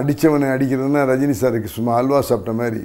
அடித்தவனை அடிக்கிறதுன்னா ரஜினி சாருக்கு சும்மா அல்வா சாப்பிட்ட மாதிரி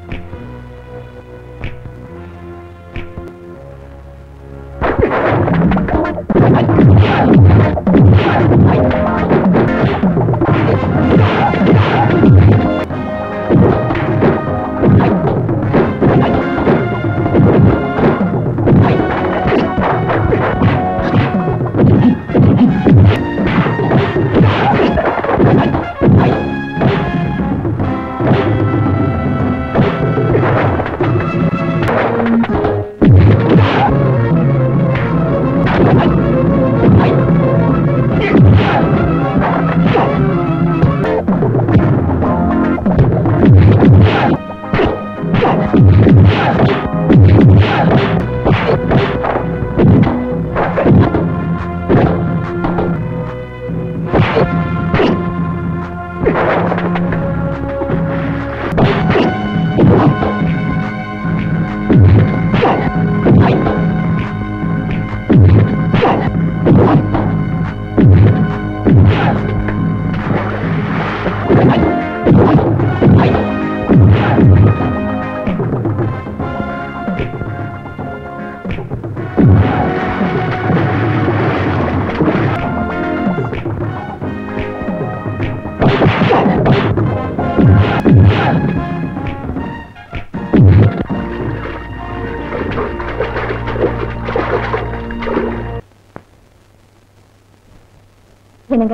என்னங்க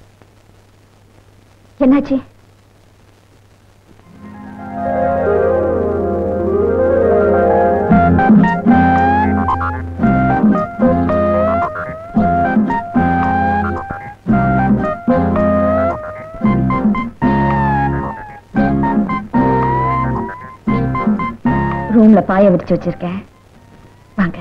என்னாச்சு ரூம்ல பாய விரிச்சு வச்சிருக்கேன் வாங்க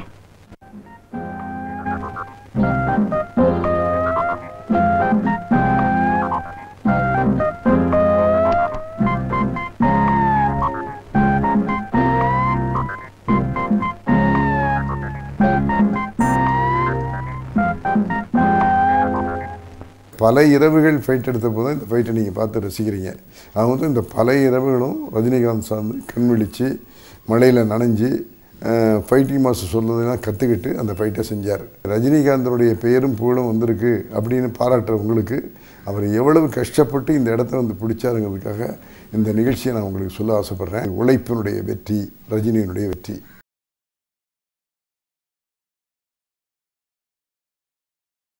பல இரவுகள் ஃபைட் எடுத்த போது இந்த ஃபைட்டை நீங்கள் பார்த்து ரசிக்கிறீங்க அவங்க வந்து இந்த பல இரவுகளும் ரஜினிகாந்த் சார்ந்து கண் விழிச்சு மழையில் நனைஞ்சு ஃபைட்டிங் மாஸ்டர் சொல்றதெல்லாம் கற்றுக்கிட்டு அந்த ஃபைட்டை செஞ்சார் ரஜினிகாந்தனுடைய பெயரும் புகழும் வந்திருக்கு அப்படின்னு பாராட்டுற உங்களுக்கு அவர் எவ்வளவு கஷ்டப்பட்டு இந்த இடத்த வந்து பிடிச்சாருங்கிறதுக்காக இந்த நிகழ்ச்சியை நான் உங்களுக்கு சொல்ல ஆசைப்பட்றேன் உழைப்பினுடைய வெற்றி ரஜினியினுடைய வெற்றி